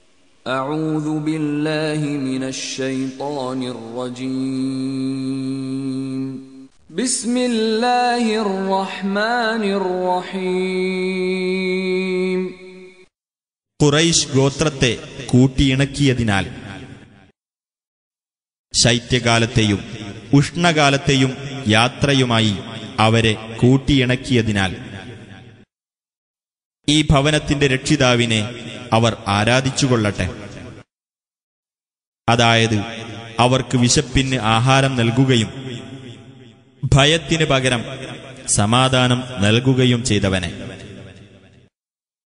أعوذ بالله من الشيطان الرجيم بسم الله الرحمن الرحيم ഖുറൈശ് ഗോത്രത്തെ കൂട്ടിയിണക്കിയതിനാൽ ശൈത്യകാലത്തെയും ഉഷ്ണകാലത്തെയും യാത്രയുമായി അവരെ കൂട്ടിയിണക്കിയതിനാൽ ഈ ഭവനത്തിന്റെ രക്ഷിതാവിനെ അവർ ആരാധിച്ചുകൊള്ളട്ടെ അതായത് അവർക്ക് വിശപ്പിന് ആഹാരം നൽകുകയും ഭയത്തിന് പകരം സമാധാനം നൽകുകയും ചെയ്തവനെ